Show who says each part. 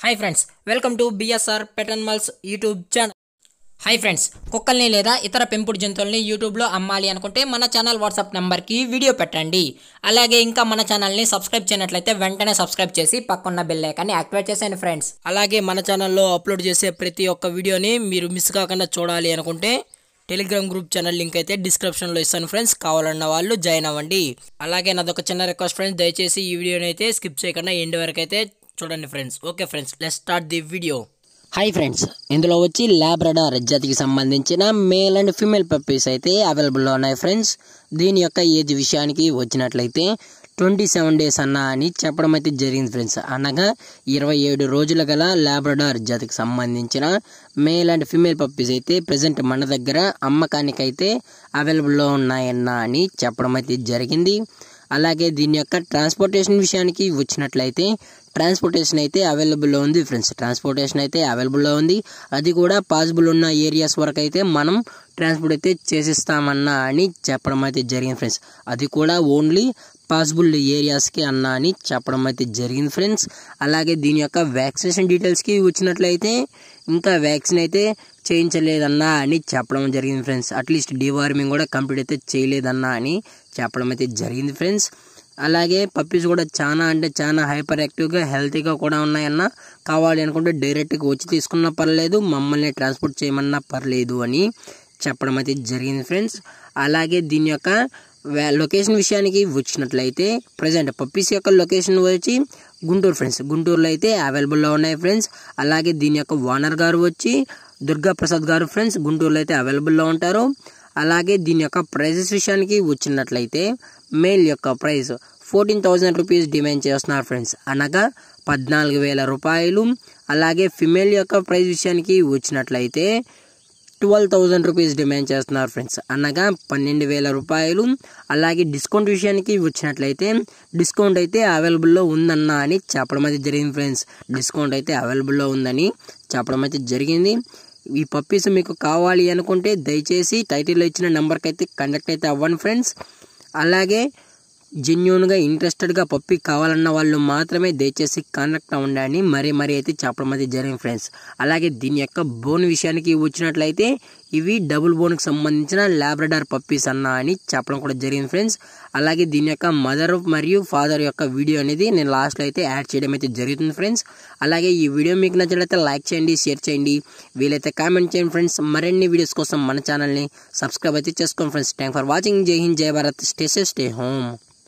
Speaker 1: hi friends welcome to BSR pet animals YouTube channel hi friends కుక్కల్ని లేదా ఇతర పెంపుడు జంతువుల్ని యూట్యూబ్లో అమ్మాలి అనుకుంటే మన ఛానల్ వాట్సాప్ నెంబర్కి వీడియో పెట్టండి అలాగే ఇంకా మన ఛానల్ని సబ్స్క్రైబ్ చేయనట్లయితే వెంటనే సబ్స్క్రైబ్ చేసి పక్కన్న బెల్ ఐకాన్ని యాక్టివేట్ చేసేయండి ఫ్రెండ్స్ అలాగే మన ఛానల్లో అప్లోడ్ చేసే ప్రతి ఒక్క వీడియోని మీరు మిస్ కాకుండా చూడాలి అనుకుంటే టెలిగ్రామ్ గ్రూప్ ఛానల్ లింక్ అయితే డిస్క్రిప్షన్లో ఇస్తాను ఫ్రెండ్స్ కావాలన్న వాళ్ళు జాయిన్ అవ్వండి అలాగే నాదొక చిన్న రిక్వెస్ట్ ఫ్రెండ్స్ దయచేసి ఈ వీడియోని అయితే స్కిప్ చేయకుండా ఎండ్ వరకు అయితే చూడండి friends okay friends let start the video hi friends ఇందులో వచ్చి ల్యాబ్రడార్ జాతికి సంబంధించిన మేల్ అండ్ ఫీమేల్ పప్పీస్ అయితే అవైలబుల్లో ఉన్నాయి ఫ్రెండ్స్ దీని యొక్క ఏజ్ విషయానికి వచ్చినట్లయితే ట్వంటీ సెవెన్ డేస్ అన్న అని చెప్పడం అయితే జరిగింది ఫ్రెండ్స్ అనగా ఇరవై ఏడు రోజుల గల ల్యాబ్రడార్ జాతికి సంబంధించిన మేల్ అండ్ ఫీమేల్ పప్పీస్ అయితే ప్రజెంట్ మన దగ్గర అమ్మకానికైతే అవైలబుల్లో ఉన్నాయన్న అని చెప్పడం అయితే జరిగింది అలాగే దీని యొక్క ట్రాన్స్పోర్టేషన్ విషయానికి వచ్చినట్లయితే ట్రాన్స్పోర్టేషన్ అయితే అవైలబుల్లో ఉంది ఫ్రెండ్స్ ట్రాన్స్పోర్టేషన్ అయితే అవైలబుల్లో ఉంది అది కూడా పాసిబుల్ ఉన్న ఏరియాస్ వరకు అయితే మనం ట్రాన్స్పోర్ట్ అయితే చేసిస్తామన్నా అని చెప్పడం అయితే జరిగింది ఫ్రెండ్స్ అది కూడా ఓన్లీ పాసిబుల్ ఏరియాస్కి అన్నా అని చెప్పడం అయితే జరిగింది ఫ్రెండ్స్ అలాగే దీని యొక్క వ్యాక్సినేషన్ డీటెయిల్స్కి వచ్చినట్లయితే ఇంకా వ్యాక్సిన్ అయితే చేయించలేదన్నా అని చెప్పడం జరిగింది ఫ్రెండ్స్ అట్లీస్ట్ డివార్మింగ్ కూడా కంప్లీట్ అయితే చేయలేదన్నా అని చెప్పడం అయితే జరిగింది ఫ్రెండ్స్ అలాగే పప్పీస్ కూడా చాలా అంటే చాలా హైపర్ యాక్టివ్గా హెల్తీగా కూడా ఉన్నాయన్న కావాలి అనుకుంటే డైరెక్ట్గా వచ్చి తీసుకున్నా పర్లేదు మమ్మల్ని ట్రాన్స్పోర్ట్ చేయమన్నా పర్లేదు అని చెప్పడం అయితే జరిగింది ఫ్రెండ్స్ అలాగే దీని యొక్క లొకేషన్ విషయానికి వచ్చినట్లయితే ప్రజెంట్ పప్పీస్ యొక్క లొకేషన్ వచ్చి గుంటూరు ఫ్రెండ్స్ గుంటూరులో అయితే అవైలబుల్లో ఉన్నాయి ఫ్రెండ్స్ అలాగే దీని యొక్క ఓనర్ గారు వచ్చి దుర్గా ప్రసాద్ గారు ఫ్రెండ్స్ గుంటూరులో అయితే అవైలబుల్లో ఉంటారు అలాగే దీని యొక్క ప్రైజెస్ విషయానికి వచ్చినట్లయితే మేల్ యొక్క price fourteen thousand rupees demand చేస్తున్నారు ఫ్రెండ్స్ అనగా పద్నాలుగు వేల రూపాయలు అలాగే ఫిమేల్ యొక్క ప్రైస్ విషయానికి వచ్చినట్లయితే ట్వెల్వ్ థౌజండ్ రూపీస్ డిమాండ్ చేస్తున్నారు ఫ్రెండ్స్ అనగా పన్నెండు వేల రూపాయలు అలాగే డిస్కౌంట్ విషయానికి వచ్చినట్లయితే డిస్కౌంట్ అయితే అవైలబుల్లో ఉందన్న అని చెప్పడం అయితే జరిగింది ఫ్రెండ్స్ డిస్కౌంట్ అయితే అవైలబుల్లో ఉందని చెప్పడం అయితే జరిగింది ఈ పప్పీస్ మీకు కావాలి అనుకుంటే దయచేసి టైటిల్లో ఇచ్చిన నెంబర్కి అయితే కండక్ట్ అయితే అవ్వండి ఫ్రెండ్స్ అలాగే జెన్యున్గా ఇంట్రెస్టెడ్గా పప్పి కావాలన్న వాళ్ళు మాత్రమే దయచేసి కాంటాక్ట్ అవ్వండి మరీ మరీ అయితే చెప్పడం అయితే జరిగింది ఫ్రెండ్స్ అలాగే దీని యొక్క బోన్ విషయానికి వచ్చినట్లయితే ఇవి డబుల్ బోన్కి సంబంధించిన ల్యాబ్రడార్ పప్పీస్ అన్న అని చెప్పడం కూడా జరిగింది ఫ్రెండ్స్ అలాగే దీని యొక్క మదర్ మరియు ఫాదర్ యొక్క వీడియో అనేది నేను లాస్ట్లో అయితే యాడ్ చేయడం అయితే జరుగుతుంది ఫ్రెండ్స్ అలాగే ఈ వీడియో మీకు నచ్చినట్లయితే లైక్ చేయండి షేర్ చేయండి వీలైతే కామెంట్ చేయండి ఫ్రెండ్స్ మరిన్ని వీడియోస్ కోసం మన ఛానల్ని సబ్స్క్రైబ్ అయితే చేసుకోండి friends thank for watching Jai Hind Jai Bharat stay safe stay home